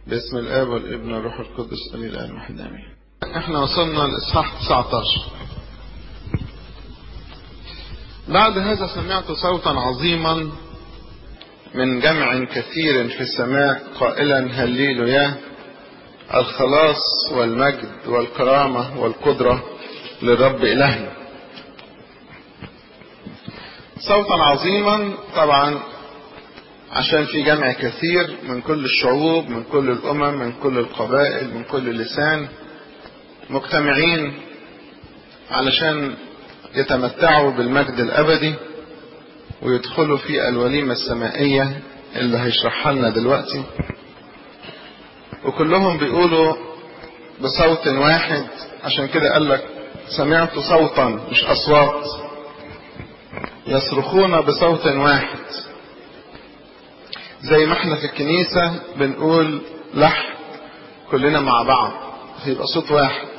باسم الاب والابن والروح القدس امين الان واحد امين احنا وصلنا لاصحاح 19 بعد هذا سمعت صوتا عظيما من جمع كثير في السماء قائلا هللويا الخلاص والمجد والكرامة والقدرة للرب إلهنا صوتا عظيما طبعا عشان في جمع كثير من كل الشعوب من كل الأمم من كل القبائل من كل اللسان مجتمعين علشان يتمتعوا بالمجد الأبدي ويدخلوا في الوليمة السمائية اللي هيشرحها لنا دلوقتي وكلهم بيقولوا بصوت واحد عشان كده قال لك سمعت صوتا مش أصوات يصرخون بصوت واحد زي ما احنا في الكنيسة بنقول لحن كلنا مع بعض هيبقى صوت واحد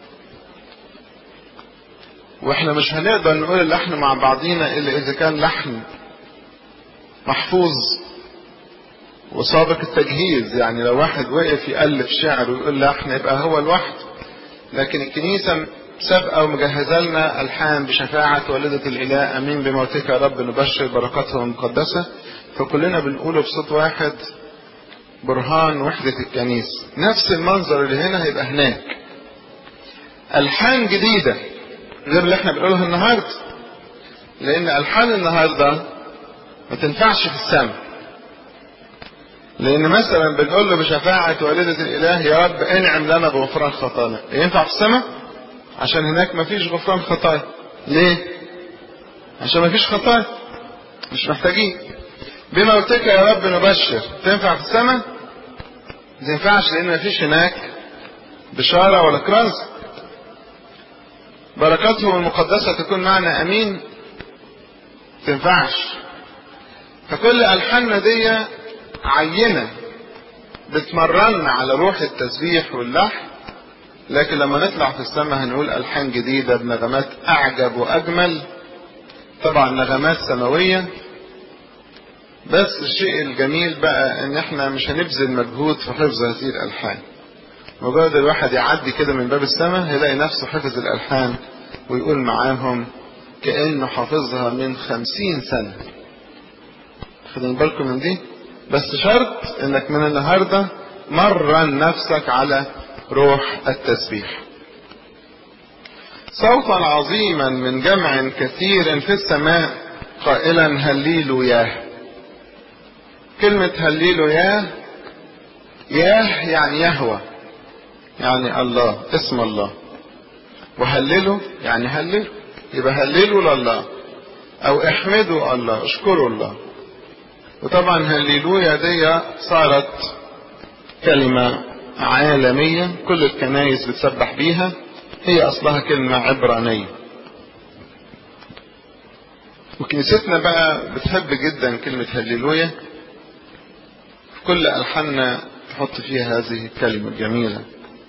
واحنا مش هنقدر نقول اللحن مع بعضينا الا اذا كان لحن محفوظ وسابق التجهيز يعني لو واحد وقف يألف شعر ويقول لحن يبقى هو لوحده لكن الكنيسة سابقة ومجهزة لنا ألحان بشفاعة والدة الإله أمين بموتك يا رب نبشر بركاته المقدسة فكلنا بنقوله بصوت واحد برهان وحدة الكنيسة نفس المنظر اللي هنا هيبقى هناك ألحان جديدة غير اللي احنا بنقولها النهاردة لأن ألحان النهاردة ما تنفعش في السماء لأن مثلا بنقول له بشفاعة والدة الإله يا رب انعم لنا بغفران خطايانا ينفع في السماء؟ عشان هناك ما فيش غفران خطايا ليه؟ عشان ما فيش خطايا مش محتاجين بموتك يا رب نبشر تنفع في السماء؟ ما تنفعش لأن ما فيش هناك بشارة ولا كرازة بركاتهم المقدسة تكون معنا أمين تنفعش فكل ألحاننا دي عينة بتمرنا على روح التسبيح واللحن لكن لما نطلع في السماء هنقول ألحان جديدة بنغمات أعجب وأجمل طبعا نغمات سماوية بس الشيء الجميل بقى ان احنا مش هنبذل مجهود في حفظ هذه الألحان مجرد الواحد يعدي كده من باب السماء هيلاقي نفسه حفظ الألحان ويقول معاهم كأنه حافظها من خمسين سنة خدين بالكم من دي بس شرط انك من النهاردة مرن نفسك على روح التسبيح صوتا عظيما من جمع كثير في السماء قائلا هليلو ياه كلمة هليلو ياه ياه يعني يهوى يعني الله اسم الله وهللوا يعني هللوا يبقى هللوا لله او احمدوا الله اشكروا الله وطبعا هللويا دي صارت كلمة عالمية كل الكنايس بتسبح بيها هي اصلها كلمة عبرانية وكنيستنا بقى بتحب جدا كلمة هللويا في كل ألحاننا تحط فيها هذه الكلمة الجميلة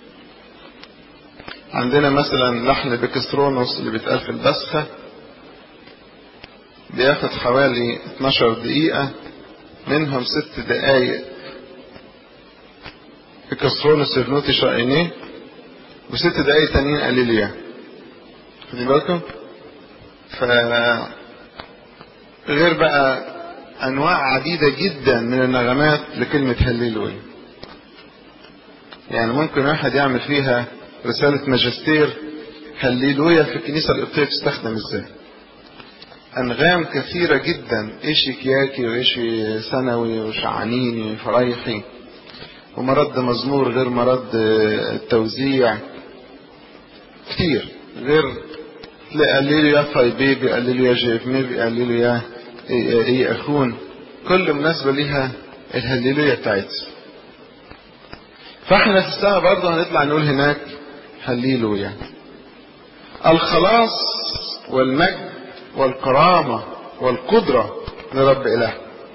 عندنا مثلا لحن بكسترونوس اللي بيتقال في البسخة بياخد حوالي 12 دقيقة منهم ست دقايق بكسترونوس ابنوتي شائنيه وست دقايق تانيين قليلية خدي بالكم ف غير بقى انواع عديدة جدا من النغمات لكلمة هللويا يعني ممكن واحد يعمل فيها رسالة ماجستير هللويا في الكنيسة القبطية تستخدم ازاي أنغام كثيرة جدا إيشي كياكي وإيشي ثانوي وشعانيني وفريحي ومرد مزمور غير مرد التوزيع كتير غير قالوا يا فاي بيبي قالوا يا جيف ميبي قالوا يا ايه اخون كل مناسبة ليها الهللويا بتاعتها فاحنا في السماء برضه هنطلع نقول هناك هللويا الخلاص والمجد والكرامة والقدرة لرب إله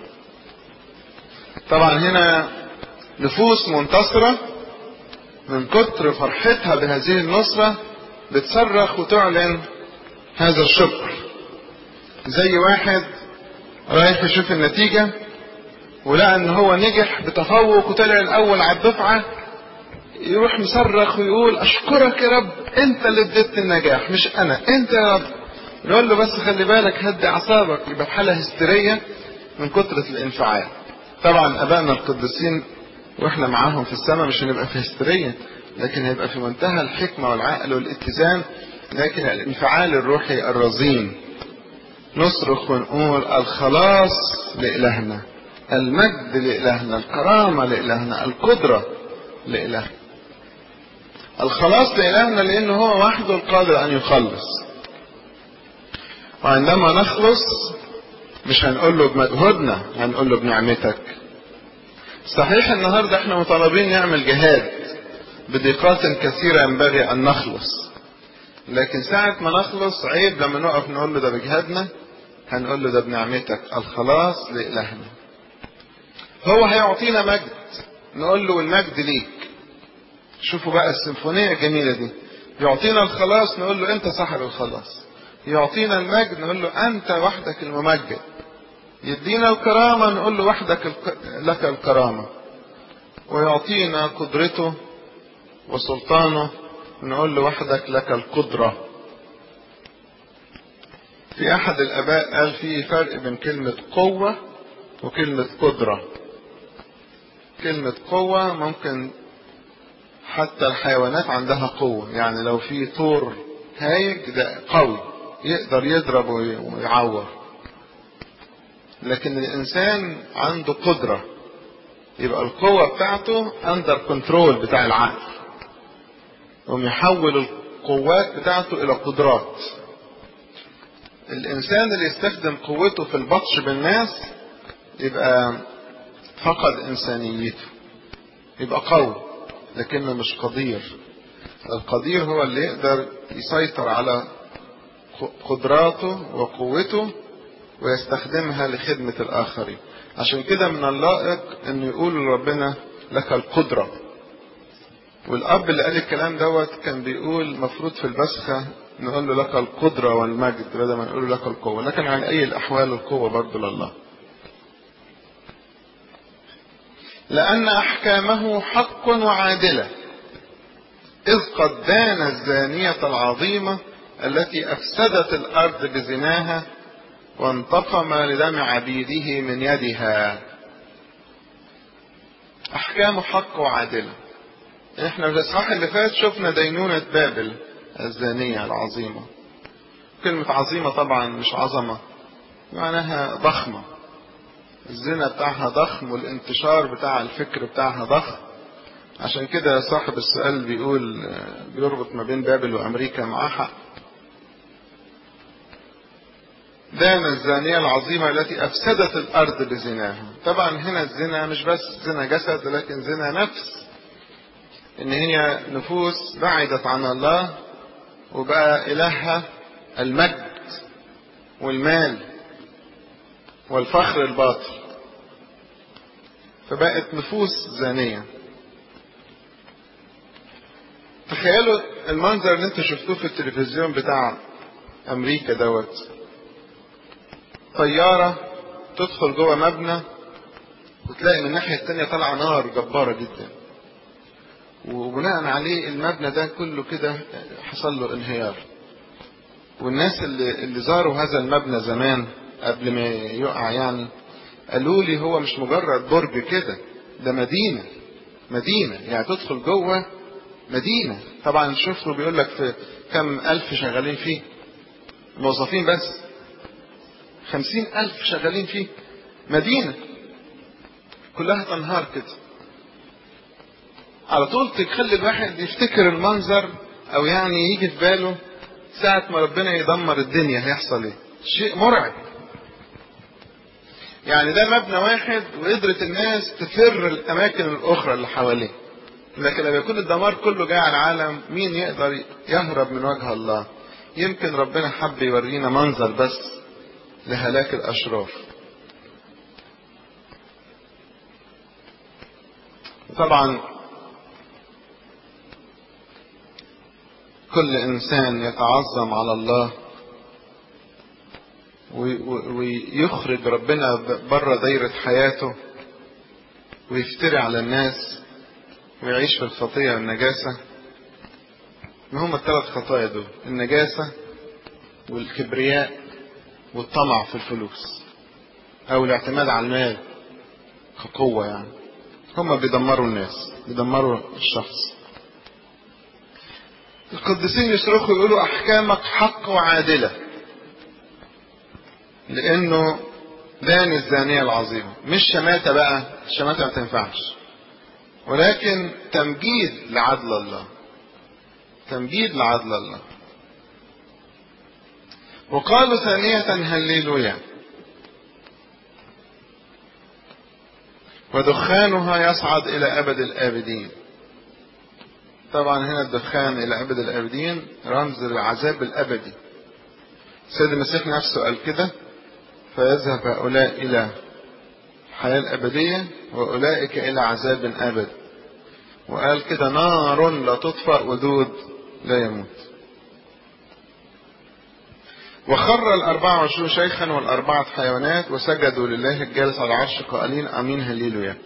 طبعا هنا نفوس منتصرة من كتر فرحتها بهذه النصرة بتصرخ وتعلن هذا الشكر زي واحد رايح يشوف النتيجة ولقى ان هو نجح بتفوق وطلع الاول على الدفعة يروح مصرخ ويقول اشكرك يا رب انت اللي اديتني النجاح مش انا انت يا رب نقول له بس خلي بالك هدي اعصابك يبقى في حالة هستيرية من كترة الانفعال طبعا ابائنا القديسين واحنا معاهم في السماء مش هنبقى في هستيرية لكن هيبقى في منتهى الحكمة والعقل والاتزان لكن الانفعال الروحي الرزين نصرخ ونقول الخلاص لإلهنا المجد لإلهنا الكرامة لإلهنا القدرة لإلهنا الخلاص لإلهنا لأنه هو وحده القادر أن يخلص وعندما نخلص مش هنقول له بمجهودنا هنقول له بنعمتك صحيح النهاردة احنا مطالبين نعمل جهاد بضيقات كثيرة ينبغي أن نخلص لكن ساعة ما نخلص عيب لما نقف نقول له ده بجهادنا هنقول له ده بنعمتك الخلاص لإلهنا هو هيعطينا مجد نقول له والمجد ليك شوفوا بقى السيمفونية الجميلة دي يعطينا الخلاص نقول له انت صاحب الخلاص يعطينا المجد نقول له انت وحدك الممجد يدينا الكرامة نقول له وحدك الك... لك الكرامة ويعطينا قدرته وسلطانه نقول له وحدك لك القدرة في أحد الآباء قال في فرق بين كلمة قوة وكلمة قدرة كلمة قوة ممكن حتى الحيوانات عندها قوة يعني لو في طور هايج ده قوي يقدر يضرب ويعور لكن الإنسان عنده قدرة يبقى القوة بتاعته أندر كنترول بتاع العقل يحول القوات بتاعته إلى قدرات الإنسان اللي يستخدم قوته في البطش بالناس يبقى فقد إنسانيته يبقى قوي لكنه مش قدير القدير هو اللي يقدر يسيطر على قدراته وقوته ويستخدمها لخدمة الآخرين عشان كده من اللائق أن يقول لربنا لك القدرة والأب اللي قال الكلام دوت كان بيقول مفروض في البسخة نقول له لك القدرة والمجد بدل ما نقول له لك القوة لكن على أي الأحوال القوة برضه لله لأن أحكامه حق وعادلة إذ قد دان الزانية العظيمة التي أفسدت الأرض بزناها وانتقم لدم عبيده من يدها أحكامه حق وعادلة احنا في الإصحاح اللي فات شفنا دينونة بابل الزانية العظيمة كلمة عظيمة طبعا مش عظمة معناها ضخمة الزنا بتاعها ضخم والانتشار بتاع الفكر بتاعها ضخم عشان كده صاحب السؤال بيقول بيربط ما بين بابل وأمريكا معاه حق دان الزانية العظيمة التي أفسدت الأرض بزناها طبعا هنا الزنا مش بس زنا جسد لكن زنا نفس إن هي نفوس بعدت عن الله وبقى إلهها المجد والمال والفخر الباطل فبقت نفوس زانية تخيلوا المنظر اللي انتوا شفتوه في التلفزيون بتاع امريكا دوت طيارة تدخل جوه مبنى وتلاقي من الناحية التانية طالعة نار جبارة جدا وبناء عليه المبنى ده كله كده حصل له انهيار والناس اللي, اللي زاروا هذا المبنى زمان قبل ما يقع يعني قالوا لي هو مش مجرد برج كده ده مدينة مدينة يعني تدخل جوه مدينة طبعا شفته بيقول لك في كم ألف شغالين فيه موظفين بس خمسين ألف شغالين فيه مدينة كلها تنهار كده على طول تخلي الواحد يفتكر المنظر او يعني يجي في باله ساعة ما ربنا يدمر الدنيا هيحصل ايه شيء مرعب يعني ده مبنى واحد وقدرت الناس تفر الاماكن الاخرى اللي حواليه لكن لما يكون الدمار كله جاي على العالم مين يقدر يهرب من وجه الله يمكن ربنا حب يورينا منظر بس لهلاك الاشرار طبعا كل انسان يتعظم على الله ويخرج ربنا بره دايرة حياته ويفتري على الناس ويعيش في الخطية والنجاسة ما هم الثلاث خطايا دول النجاسة والكبرياء والطمع في الفلوس أو الاعتماد على المال كقوة يعني هم بيدمروا الناس بيدمروا الشخص القديسين يصرخوا يقولوا أحكامك حق وعادلة لأنه دان الزانية العظيمة مش شماتة بقى الشماتة ما تنفعش ولكن تمجيد لعدل الله تمجيد لعدل الله وقالوا ثانية هللويا ودخانها يصعد إلى أبد الآبدين طبعا هنا الدخان إلى أبد الآبدين رمز للعذاب الأبدي سيد المسيح نفسه قال كده فيذهب هؤلاء إلى الحياة الأبدية وأولئك إلى عذاب أبد وقال كده نار لا تطفأ ودود لا يموت وخر الأربعة وعشرون شيخا والأربعة حيوانات وسجدوا لله الجالس على العرش قائلين أمين هللويا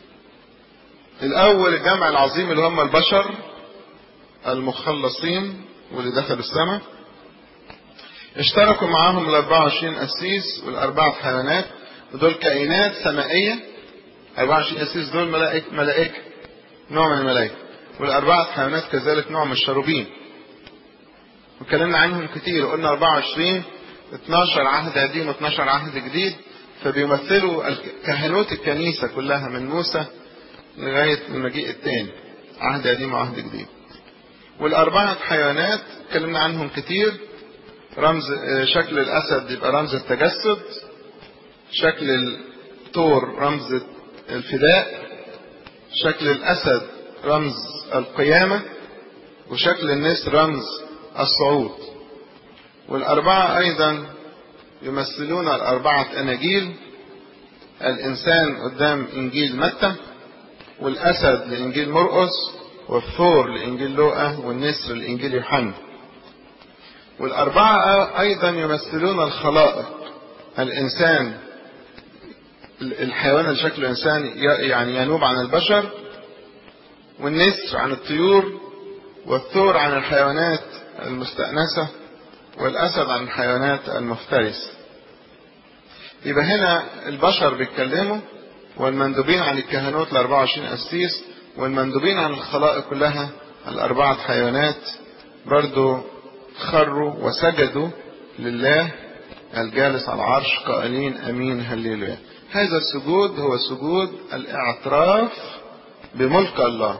الأول الجمع العظيم اللي هم البشر المخلصين واللي دخلوا السماء اشتركوا معاهم ال 24 قسيس والأربعة حيوانات ودول كائنات سمائية 24 قسيس دول ملائكة ملائكة نوع من الملائكة والأربعة حيوانات كذلك نوع من الشروبين وكلمنا عنهم كتير قلنا 24 12 عهد قديم و12 عهد جديد فبيمثلوا كهنوت الكنيسة كلها من موسى لغاية المجيء الثاني عهد قديم وعهد جديد والأربعة حيوانات اتكلمنا عنهم كتير رمز شكل الأسد يبقى رمز التجسد شكل الثور رمز الفداء شكل الأسد رمز القيامة وشكل النسر رمز الصعود والأربعة أيضا يمثلون الأربعة أناجيل الإنسان قدام إنجيل متى والأسد لإنجيل مرقس والثور لإنجيل لوقا والنسر لإنجيل يوحنا والأربعة أيضا يمثلون الخلائق الإنسان الحيوان اللي شكله إنسان يعني ينوب عن البشر والنسر عن الطيور والثور عن الحيوانات المستأنسة والأسد عن الحيوانات المفترسة يبقى هنا البشر بيتكلموا والمندوبين عن الكهنوت ال 24 قسيس والمندوبين عن الخلائق كلها الأربعة حيوانات برضو خروا وسجدوا لله الجالس على العرش قائلين امين هللويا هذا السجود هو سجود الاعتراف بملك الله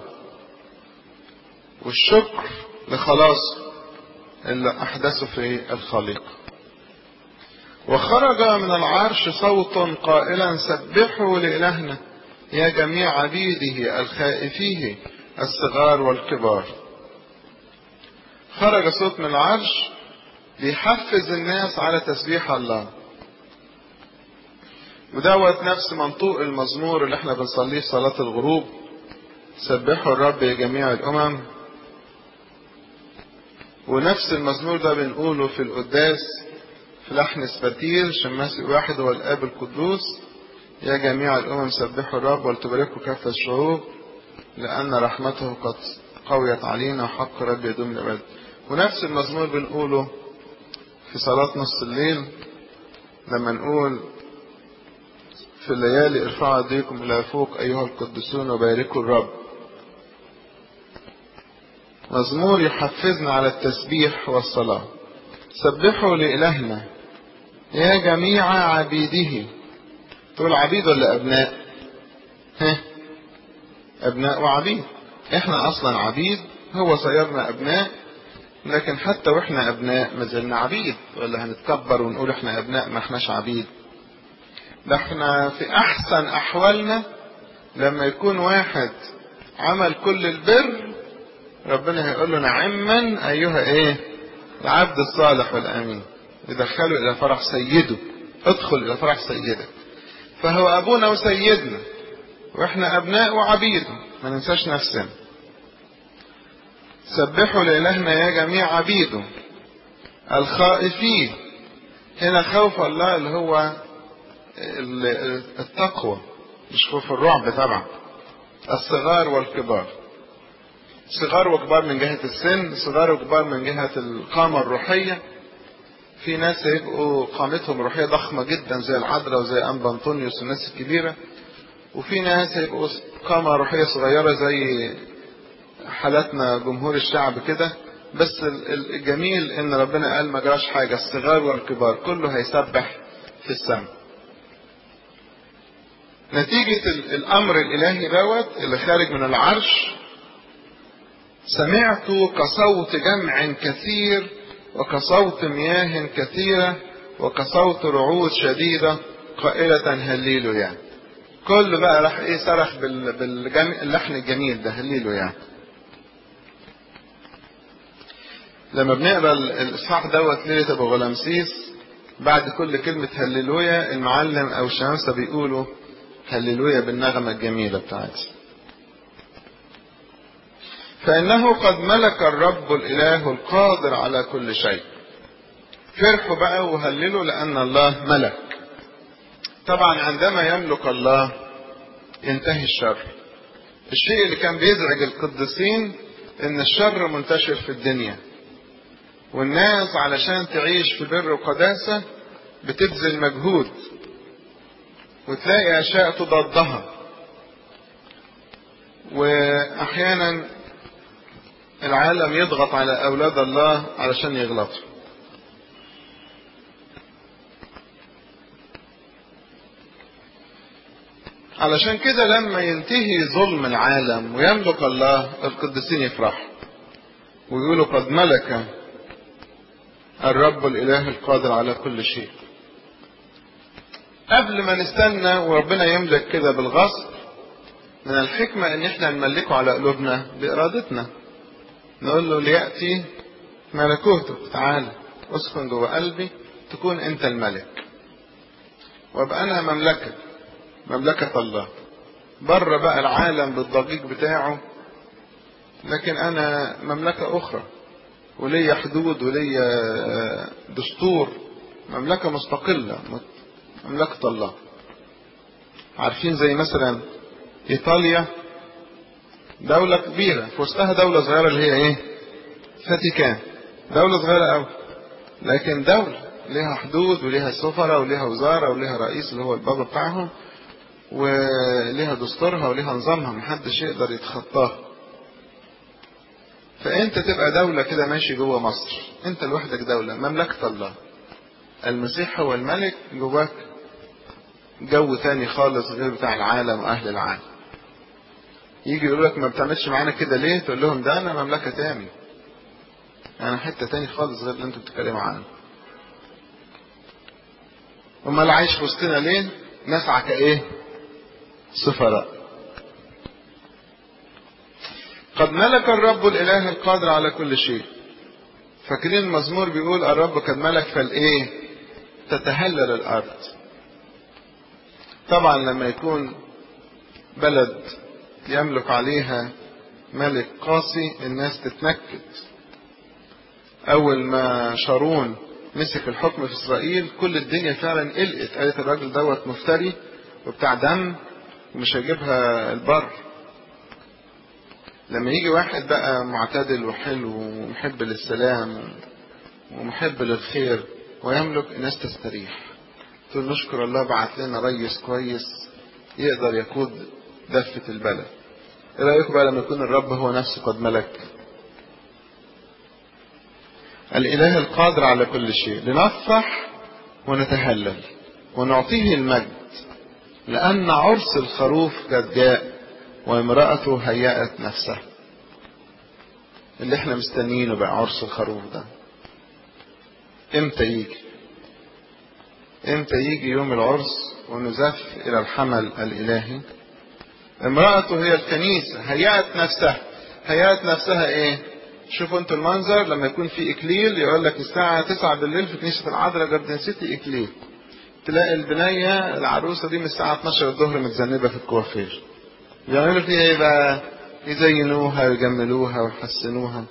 والشكر لخلاص اللي احدثه في الخليقه وخرج من العرش صوت قائلا سبحوا لإلهنا يا جميع عبيده الخائفيه الصغار والكبار خرج صوت من العرش بيحفز الناس على تسبيح الله ودوت نفس منطوق المزمور اللي احنا بنصليه في صلاة الغروب سبحوا الرب يا جميع الأمم ونفس المزمور ده بنقوله في القداس في لحن سباتير شماسي واحد هو الآب القدوس يا جميع الأمم سبحوا الرب ولتباركوا كافة الشعوب لأن رحمته قد قويت علينا وحق رب يدوم الأبد ونفس المزمور بنقوله في صلاة نص الليل لما نقول في الليالي ارفعوا ايديكم الى فوق ايها القدسون وباركوا الرب مزمور يحفزنا على التسبيح والصلاة سبحوا لإلهنا يا جميع عبيده تقول عبيد ولا أبناء ها أبناء وعبيد احنا أصلا عبيد هو صيرنا أبناء لكن حتى واحنا أبناء ما زلنا عبيد ولا هنتكبر ونقول احنا أبناء ما احناش عبيد ده احنا في أحسن أحوالنا لما يكون واحد عمل كل البر ربنا هيقول له نعما أيها إيه العبد الصالح والأمين يدخله إلى فرح سيده ادخل إلى فرح سيدك فهو أبونا وسيدنا وإحنا أبناء وعبيد ما ننساش نفسنا سبحوا لإلهنا يا جميع عبيده الخائفين هنا خوف الله اللي هو التقوى مش خوف الرعب طبعا الصغار والكبار صغار وكبار من جهة السن صغار وكبار من جهة القامة الروحية في ناس هيبقوا قامتهم الروحية ضخمة جدا زي العذراء وزي أنبا أنطونيوس والناس الكبيرة وفي ناس هيبقوا قامة روحية صغيرة زي حالاتنا جمهور الشعب كده بس الجميل ان ربنا قال ما جراش حاجة الصغار والكبار كله هيسبح في السماء نتيجة الأمر الإلهي دوت اللي خارج من العرش سمعت كصوت جمع كثير وكصوت مياه كثيرة وكصوت رعود شديدة قائلة هليلو يعني كل بقى راح ايه صرخ باللحن الجميل ده هليلو يعني لما بنقرا الاصحاح دوت ليله ابو غلامسيس بعد كل كلمه هللويا المعلم او الشمامسه بيقولوا هللويا بالنغمه الجميله بتاعتي فانه قد ملك الرب الاله القادر على كل شيء فرحوا بقى وهللوا لان الله ملك طبعا عندما يملك الله ينتهي الشر الشيء اللي كان بيزعج القديسين ان الشر منتشر في الدنيا والناس علشان تعيش في بر وقداسة بتبذل مجهود وتلاقي أشياء تضادها وأحيانا العالم يضغط على أولاد الله علشان يغلطوا علشان كده لما ينتهي ظلم العالم ويملك الله القديسين يفرحوا ويقولوا قد ملك الرب الإله القادر على كل شيء قبل ما نستنى وربنا يملك كده بالغصب من الحكمة ان احنا نملكه على قلوبنا بإرادتنا نقول له ليأتي ملكوتك تعالى اسكن جوه قلبي تكون انت الملك وابقى انا مملكة مملكة الله بره بقى العالم بالضجيج بتاعه لكن انا مملكة اخرى وليا حدود وليا دستور مملكة مستقلة مملكة الله عارفين زي مثلا ايطاليا دولة كبيرة في وسطها دولة صغيرة اللي هي ايه فاتيكان دولة صغيرة قوي لكن دولة ليها حدود وليها سفرة وليها وزارة وليها رئيس اللي هو البابا بتاعهم وليها دستورها وليها نظامها محدش يقدر يتخطاها فانت تبقى دولة كده ماشي جوه مصر انت لوحدك دولة مملكة الله المسيح هو الملك جواك جو تاني خالص غير بتاع العالم واهل العالم يجي يقول لك ما بتعملش معانا كده ليه تقول لهم ده انا مملكة تاني انا حتة تاني خالص غير اللي انتوا بتتكلموا عنه امال عايش في وسطنا ليه نسعى كايه سفراء قد ملك الرب الاله القادر على كل شيء فاكرين المزمور بيقول الرب قد ملك فالايه تتهلل الارض طبعا لما يكون بلد يملك عليها ملك قاسي الناس تتنكد اول ما شارون مسك الحكم في اسرائيل كل الدنيا فعلا قلقت قالت الراجل دوت مفتري وبتاع دم ومش هيجيبها البر لما يجي واحد بقى معتدل وحلو ومحب للسلام ومحب للخير ويملك الناس تستريح تقول نشكر الله بعت لنا ريس كويس يقدر يقود دفة البلد ايه رأيكم بقى لما يكون الرب هو نفسه قد ملك الإله القادر على كل شيء لنفرح ونتهلل ونعطيه المجد لأن عرس الخروف قد جاء وامرأته هيأت نفسها اللي احنا مستنيينه بقى عرس الخروف ده امتى يجي امتى يجي يوم العرس ونزف الى الحمل الالهي امرأته هي الكنيسة هيأت نفسها هيأت نفسها ايه شوفوا انتوا المنظر لما يكون في اكليل يقول لك الساعة 9 بالليل في كنيسة العذراء جاردن سيتي اكليل تلاقي البنية العروسة دي من الساعة 12 الظهر متذنبة في الكوافير يعملوا فيها ايه بقى يزينوها ويجملوها ويحسنوها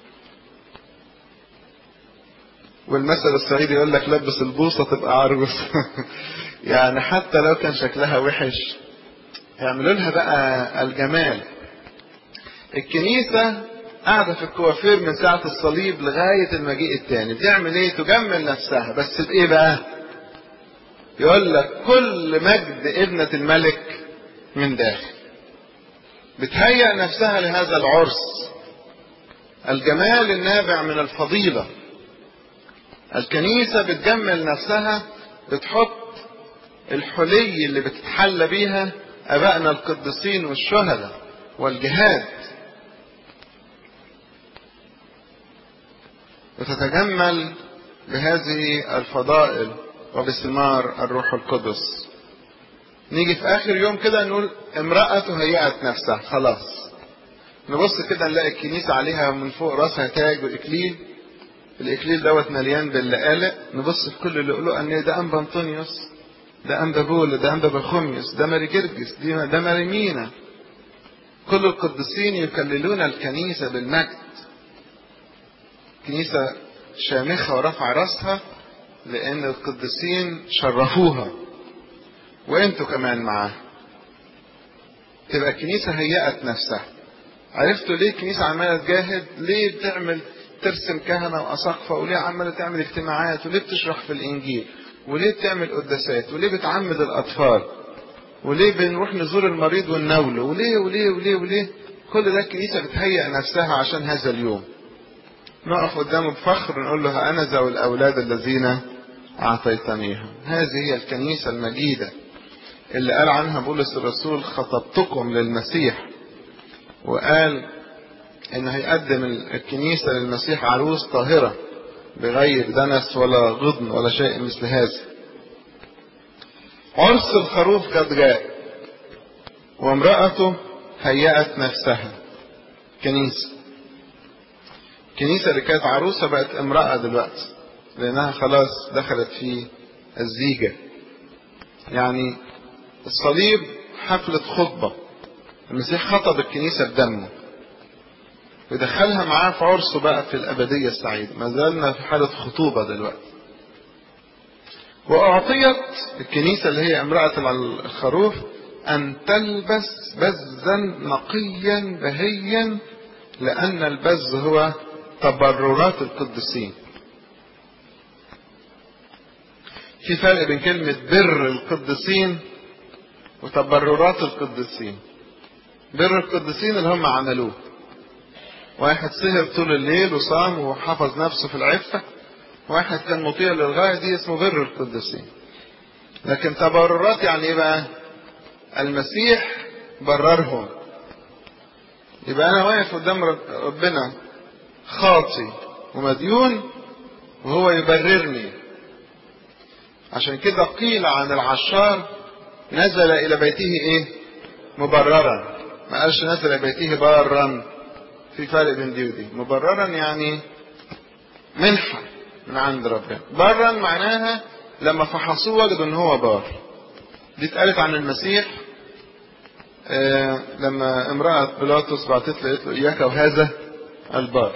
والمثل الصعيدي يقول لك لبس البوصة تبقى عروس يعني حتى لو كان شكلها وحش يعملوا لها بقى الجمال الكنيسة قاعدة في الكوافير من ساعة الصليب لغاية المجيء الثاني بتعمل ايه تجمل نفسها بس بايه بقى يقول لك كل مجد ابنة الملك من داخل بتهيأ نفسها لهذا العرس الجمال النابع من الفضيلة الكنيسة بتجمل نفسها بتحط الحلي اللي بتتحلى بيها أبائنا القديسين والشهداء والجهاد وتتجمل بهذه الفضائل وبثمار الروح القدس نيجي في آخر يوم كده نقول امرأة هيأت نفسها خلاص نبص كده نلاقي الكنيسة عليها من فوق راسها تاج وإكليل الإكليل دوت مليان باللقالق نبص في كل اللي يقولوا أن ده أنبا أنطونيوس ده أنبا بول ده أنبا بخوميوس ده ماري جرجس ده ماري مينا كل القديسين يكللون الكنيسة بالمجد كنيسة شامخة ورفع راسها لأن القديسين شرفوها وانتوا كمان معاها تبقى الكنيسة هيأت نفسها عرفتوا ليه الكنيسة عمالة تجاهد ليه بتعمل ترسم كهنة وأساقفة وليه عمالة تعمل اجتماعات وليه بتشرح في الإنجيل وليه بتعمل قداسات وليه بتعمد الأطفال وليه بنروح نزور المريض ونناوله وليه وليه وليه وليه كل ده الكنيسة بتهيأ نفسها عشان هذا اليوم نقف قدامه بفخر نقول له أنا ذوي الأولاد الذين أعطيتنيهم هذه هي الكنيسة المجيدة اللي قال عنها بولس الرسول خطبتكم للمسيح وقال إن هيقدم الكنيسة للمسيح عروس طاهرة بغير دنس ولا غضن ولا شيء مثل هذا عرس الخروف قد جاء وامرأته هيأت نفسها كنيسة الكنيسة اللي كانت عروسة بقت امرأة دلوقتي لأنها خلاص دخلت في الزيجة يعني الصليب حفلة خطبة المسيح خطب الكنيسة بدمه ودخلها معاه في عرسه بقى في الأبدية السعيدة ما زالنا في حالة خطوبة دلوقتي وأعطيت الكنيسة اللي هي امرأة الخروف أن تلبس بزا نقيا بهيا لأن البز هو تبررات القديسين في فرق بين كلمة بر القديسين وتبررات القديسين بر القديسين اللي هم عملوه واحد سهر طول الليل وصام وحفظ نفسه في العفة واحد كان مطيع للغاية دي اسمه بر القديسين لكن تبررات يعني ايه بقى المسيح بررهم يبقى انا واقف قدام ربنا خاطي ومديون وهو يبررني عشان كده قيل عن العشار نزل الى بيته ايه مبررا ما قالش نزل الى بيته بارا في فرق بين دي ودي مبررا يعني منحة من عند ربنا برا معناها لما فحصوه وجدوا ان هو بار دي اتقالت عن المسيح آه لما امرأة بيلاطس بعتت له قالت له إياك وهذا البار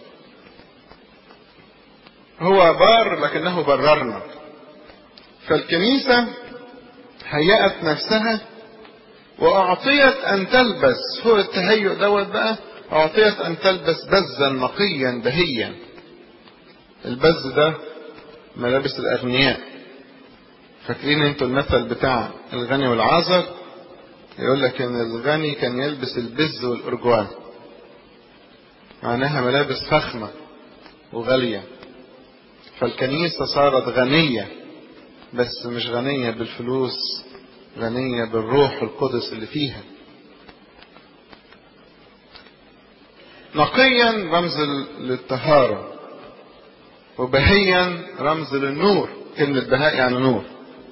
هو بار لكنه بررنا فالكنيسة هيأت نفسها وأعطيت أن تلبس فوق التهيؤ دوت بقى أعطيت أن تلبس بزا نقيا بهيا البز ده ملابس الأغنياء فاكرين انتوا المثل بتاع الغني والعازر يقول لك ان الغني كان يلبس البز والارجوان معناها ملابس فخمة وغالية فالكنيسة صارت غنية بس مش غنية بالفلوس غنية بالروح القدس اللي فيها نقيا رمز للطهارة وبهيا رمز للنور كلمة بهاء يعني نور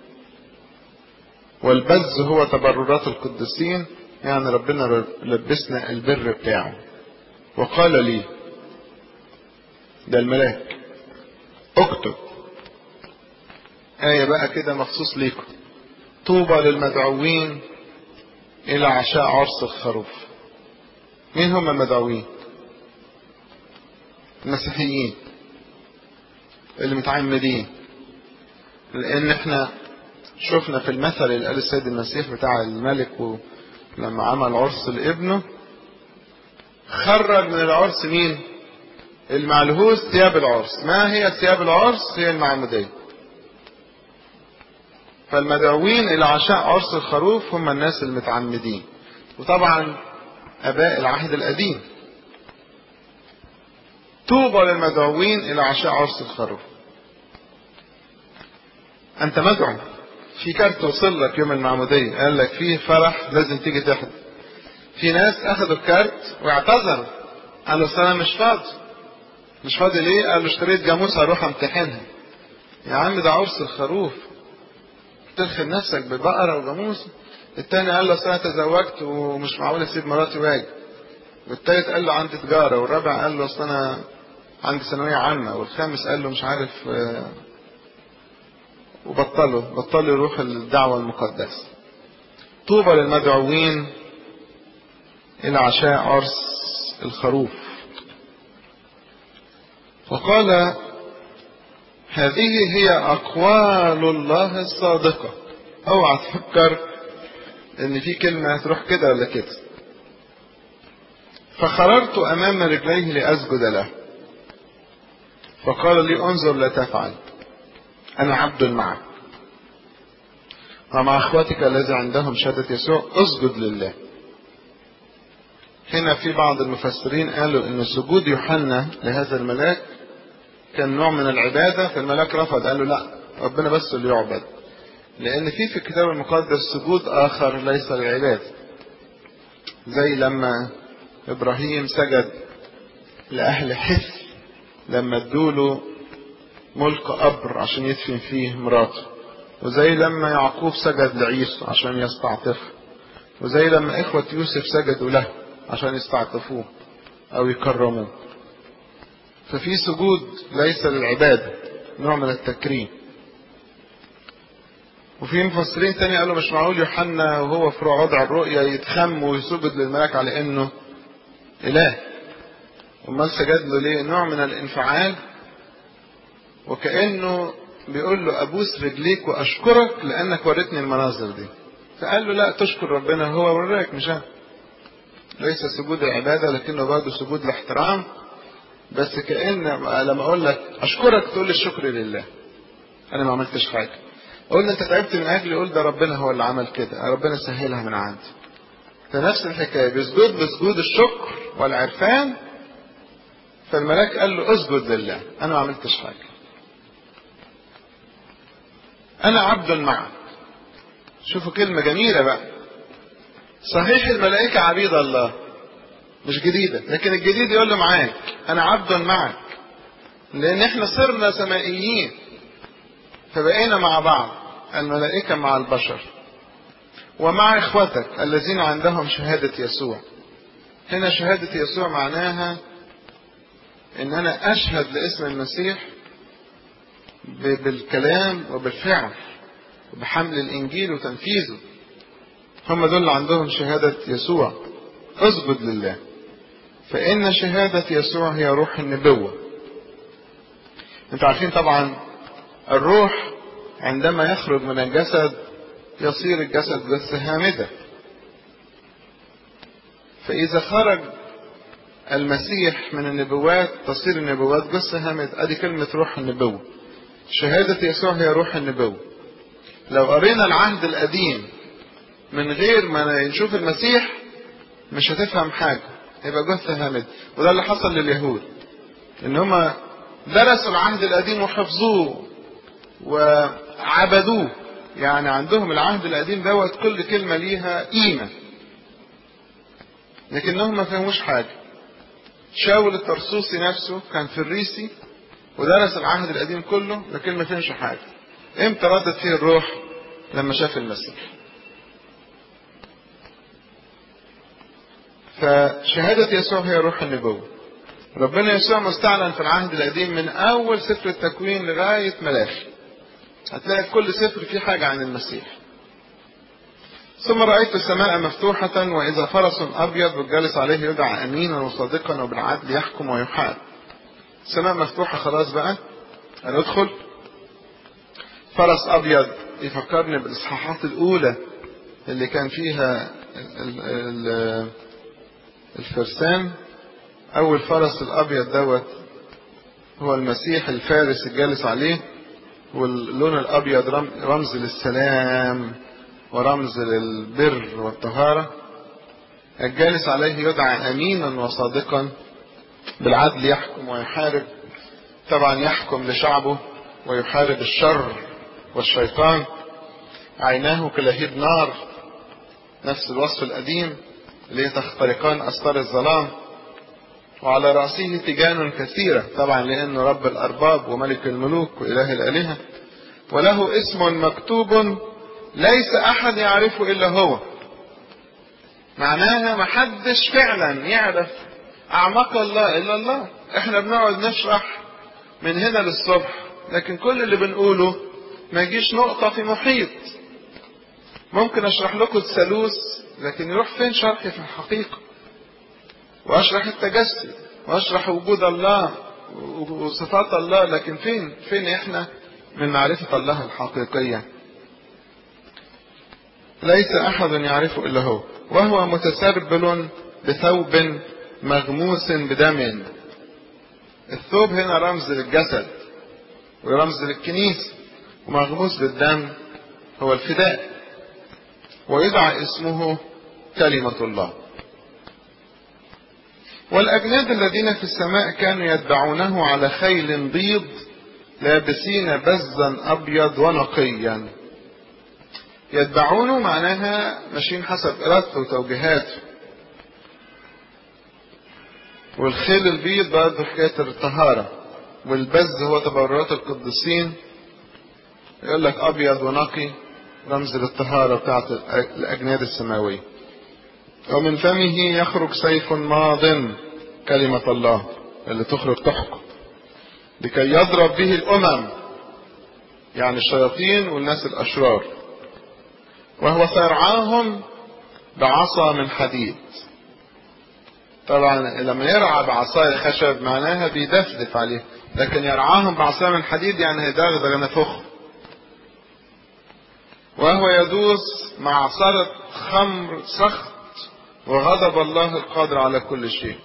والبز هو تبررات القديسين يعني ربنا لبسنا البر بتاعه وقال لي ده الملاك اكتب آية بقى كده مخصوص ليكم طوبى للمدعوين إلى عشاء عرس الخروف مين هم المدعوين المسيحيين اللي متعمدين لأن احنا شفنا في المثل اللي قال السيد المسيح بتاع الملك لما عمل عرس لابنه خرج من العرس مين المعلهوس ثياب العرس ما هي ثياب العرس هي المعمودية فالمدعوين إلى عشاء عرس الخروف هم الناس المتعمدين وطبعا أباء العهد القديم طوبى للمدعوين إلى عشاء عرس الخروف أنت مدعو في كارت وصل لك يوم المعمودية قال لك فيه فرح لازم تيجي تحضر في ناس أخذوا الكارت واعتذروا قالوا أصل أنا مش فاضي مش فاضي ليه؟ قال له اشتريت جاموسة هروح امتحنها يا عم ده عرس الخروف تدخل نفسك ببقرة وجاموسة التاني قال له اصل انا تزوجت ومش معقول اسيب مراتي واجي والتالت قال له عندي تجارة والرابع قال له اصل انا عندي ثانوية عامة والخامس قال له مش عارف وبطلوا بطلوا يروح الدعوة المقدسة طوبى للمدعوين إلى عشاء عرس الخروف وقال هذه هي أقوال الله الصادقة اوعى تفكر ان في كلمة هتروح كده ولا كده فخررت امام رجليه لاسجد له فقال لي انظر لا تفعل انا عبد معك ومع اخوتك الذي عندهم شهادة يسوع اسجد لله هنا في بعض المفسرين قالوا ان سجود يوحنا لهذا الملاك كان نوع من العبادة فالملاك رفض قال له لا ربنا بس اللي يعبد لأن في في الكتاب المقدس سجود آخر ليس للعبادة زي لما إبراهيم سجد لأهل حث لما ادوله ملك قبر عشان يدفن فيه مراته وزي لما يعقوب سجد لعيسى عشان يستعطفه وزي لما إخوة يوسف سجدوا له عشان يستعطفوه أو يكرموه ففي سجود ليس للعبادة نوع من التكريم وفي مفسرين تاني قالوا مش معقول يوحنا وهو في وضع الرؤيا يتخم ويسجد للملاك على انه اله امال سجد له ليه نوع من الانفعال وكانه بيقول له ابوس رجليك واشكرك لانك وريتني المناظر دي فقال له لا تشكر ربنا هو وراك مش انا ليس سجود العبادة لكنه برضه سجود الاحترام بس كأن لما أقول لك أشكرك تقول لي الشكر لله أنا ما عملتش حاجة أقول له أنت تعبت من أجلي قول ده ربنا هو اللي عمل كده ربنا سهلها من عندي فنفس الحكاية بيسجد بسجود الشكر والعرفان فالملاك قال له اسجد لله أنا ما عملتش حاجة أنا عبد معك شوفوا كلمة جميلة بقى صحيح الملائكة عبيد الله مش جديدة لكن الجديد يقول له معاك أنا عبد معك لأن احنا صرنا سمائيين فبقينا مع بعض الملائكة مع البشر ومع إخوتك الذين عندهم شهادة يسوع هنا شهادة يسوع معناها إن أنا أشهد لاسم المسيح بالكلام وبالفعل وبحمل الإنجيل وتنفيذه هم دول اللي عندهم شهادة يسوع اسجد لله فإن شهادة يسوع هي روح النبوة انتوا عارفين طبعا الروح عندما يخرج من الجسد يصير الجسد بس هامدة فإذا خرج المسيح من النبوات تصير النبوات جثة هامدة ادي كلمة روح النبوة شهادة يسوع هي روح النبوة لو قرينا العهد القديم من غير ما نشوف المسيح مش هتفهم حاجة هيبقى جثة هامد وده اللي حصل لليهود ان هم درسوا العهد القديم وحفظوه وعبدوه يعني عندهم العهد القديم دوت كل كلمة ليها قيمة لكنهم ما فهموش حاجة شاول الترسوسي نفسه كان فريسي ودرس العهد القديم كله لكن ما فهمش حاجة امتى ردت فيه الروح لما شاف المسيح فشهادة يسوع هي روح النبوة ربنا يسوع مستعلن في العهد القديم من أول سفر التكوين لغاية ملاخي هتلاقي في كل سفر فيه حاجة عن المسيح ثم رأيت السماء مفتوحة وإذا فرس أبيض والجالس عليه يدعى أمينا وصادقا وبالعدل يحكم ويحاسب السماء مفتوحة خلاص بقى هندخل فرس أبيض يفكرني بالإصحاحات الأولى اللي كان فيها الفرسان أول فرس الأبيض دوت هو المسيح الفارس الجالس عليه واللون الأبيض رمز للسلام ورمز للبر والطهارة الجالس عليه يدعى أمينا وصادقا بالعدل يحكم ويحارب طبعا يحكم لشعبه ويحارب الشر والشيطان عيناه كلهيب نار نفس الوصف القديم اللي هي تخترقان أستار الظلام وعلى رأسه تيجان كثيرة طبعا لأنه رب الأرباب وملك الملوك وإله الآلهة وله اسم مكتوب ليس أحد يعرفه إلا هو معناها محدش فعلا يعرف أعماق الله إلا الله احنا بنقعد نشرح من هنا للصبح لكن كل اللي بنقوله ما يجيش نقطة في محيط ممكن اشرح لكم الثالوث لكن يروح فين شرحي في الحقيقة واشرح التجسد واشرح وجود الله وصفات الله لكن فين فين احنا من معرفة الله الحقيقية ليس احد يعرفه الا هو وهو متسربل بثوب مغموس بدم الثوب هنا رمز للجسد ورمز للكنيسة ومغموس بالدم هو الفداء ويدعى اسمه كلمة الله والأجناد الذين في السماء كانوا يتبعونه على خيل بيض لابسين بزا أبيض ونقيا يتبعونه معناها ماشيين حسب إرادته وتوجيهاته والخيل البيض برضه حكاية الطهارة والبز هو تبرعات القديسين يقول لك أبيض ونقي رمز للطهارة بتاعت الأجناد السماوية ومن فمه يخرج سيف ماض كلمة الله اللي تخرج تحكم لكي يضرب به الأمم يعني الشياطين والناس الأشرار وهو سيرعاهم بعصا من حديد طبعا لما يرعى بعصاية خشب معناها بيدفدف عليه لكن يرعاهم بعصا من حديد يعني هيدغدغ نفخه وهو يدوس معصرة خمر سخط وغضب الله القادر على كل شيء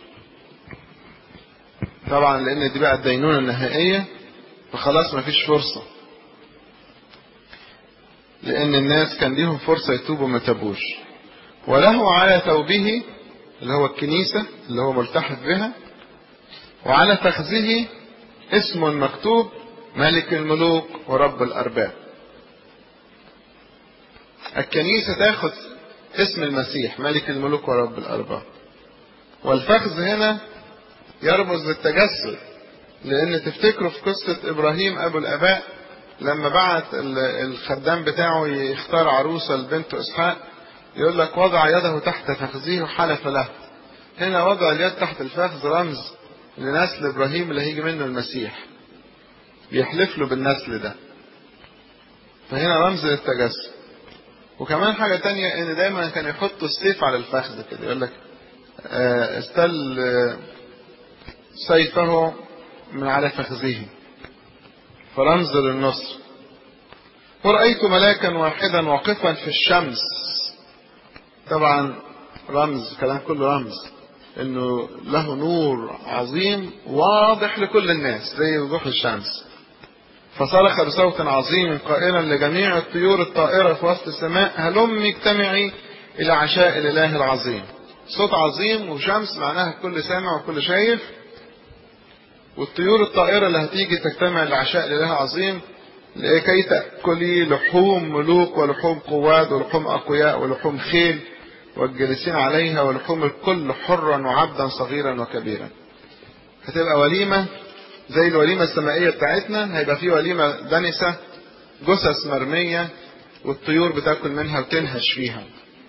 طبعا لان دي بقى الدينونة النهائية فخلاص مفيش فرصة لان الناس كان ليهم فرصة يتوبوا ما تابوش وله على ثوبه اللي هو الكنيسة اللي هو ملتحف بها وعلى فخذه اسم مكتوب ملك الملوك ورب الأرباب الكنيسة تاخد اسم المسيح ملك الملوك ورب الأرباب والفخذ هنا يرمز للتجسد لأن تفتكروا في قصة إبراهيم أبو الآباء لما بعت الخدام بتاعه يختار عروسة لبنته إسحاق يقول لك وضع يده تحت فخذه وحلف له هنا وضع اليد تحت الفخذ رمز لنسل إبراهيم اللي هيجي منه المسيح بيحلف له بالنسل ده فهنا رمز للتجسد وكمان حاجة تانية ان دايما كان يحطوا السيف على الفخذ كده يقول لك استل سيفه من على فخذه فرمز للنصر ورأيت ملاكا واحدا واقفا في الشمس طبعا رمز كلام كله رمز انه له نور عظيم واضح لكل الناس زي وضوح الشمس فصرخ بصوت عظيم قائلا لجميع الطيور الطائرة في وسط السماء هلم اجتمعي إلى عشاء الإله العظيم صوت عظيم وشمس معناها كل سامع وكل شايف والطيور الطائرة اللي هتيجي تجتمع لعشاء الإله العظيم لكي تأكلي لحوم ملوك ولحوم قواد ولحوم أقوياء ولحوم خيل والجالسين عليها ولحوم الكل حرا وعبدا صغيرا وكبيرا هتبقى وليمة زي الوليمة السمائية بتاعتنا هيبقى في وليمة دنسة جثث مرمية والطيور بتاكل منها وتنهش فيها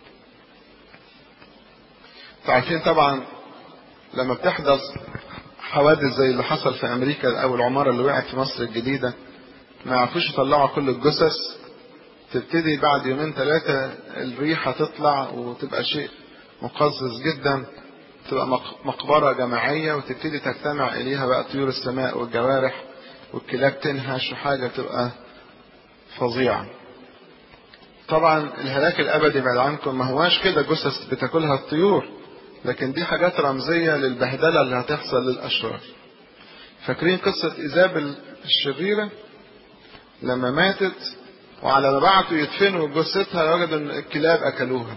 عارفين طبعا لما بتحدث حوادث زي اللي حصل في امريكا او العمارة اللي وقعت في مصر الجديدة ما يعرفوش يطلعوا كل الجثث تبتدي بعد يومين ثلاثة الريحة تطلع وتبقى شيء مقزز جدا تبقى مقبرة جماعية وتبتدي تجتمع إليها بقى طيور السماء والجوارح والكلاب تنهش وحاجة تبقى فظيعة طبعا الهلاك الابدي بعد عنكم ما هواش كده جثث بتاكلها الطيور لكن دي حاجات رمزيه للبهدله اللي هتحصل للاشرار فاكرين قصه ايزابل الشريره لما ماتت وعلى ما بعتوا يدفنوا جثتها وجدوا ان الكلاب اكلوها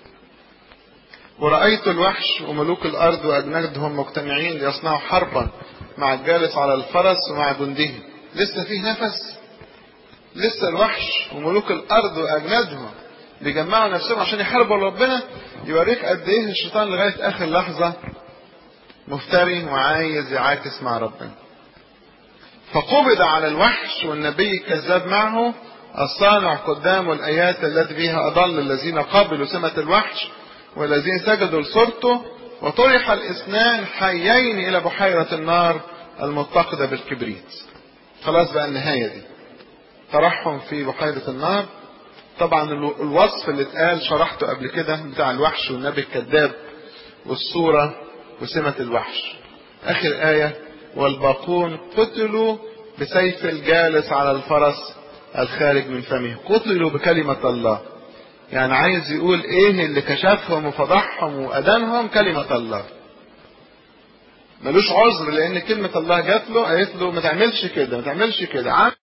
ورأيت الوحش وملوك الأرض وأجنادهم مجتمعين ليصنعوا حربا مع الجالس على الفرس ومع جنده لسه فيه نفس لسه الوحش وملوك الأرض وأجنادهم بيجمعوا نفسهم عشان يحاربوا ربنا يوريك قد إيه الشيطان لغاية آخر لحظة مفتري وعايز يعاكس مع ربنا فقبض على الوحش والنبي الكذاب معه الصانع قدامه الآيات التي بها أضل الذين قبلوا سمة الوحش والذين سجدوا لصورته وطرح الاثنان حيين إلى بحيرة النار المتقدة بالكبريت خلاص بقى النهاية دي طرحهم في بحيرة النار طبعا الوصف اللي اتقال شرحته قبل كده بتاع الوحش والنبي الكذاب والصورة وسمة الوحش آخر آية والباقون قتلوا بسيف الجالس على الفرس الخارج من فمه قتلوا بكلمة الله يعني عايز يقول ايه اللي كشفهم وفضحهم وأدانهم كلمة الله ملوش عذر لان كلمة الله جات له قالت له ما تعملش كده ما تعملش كده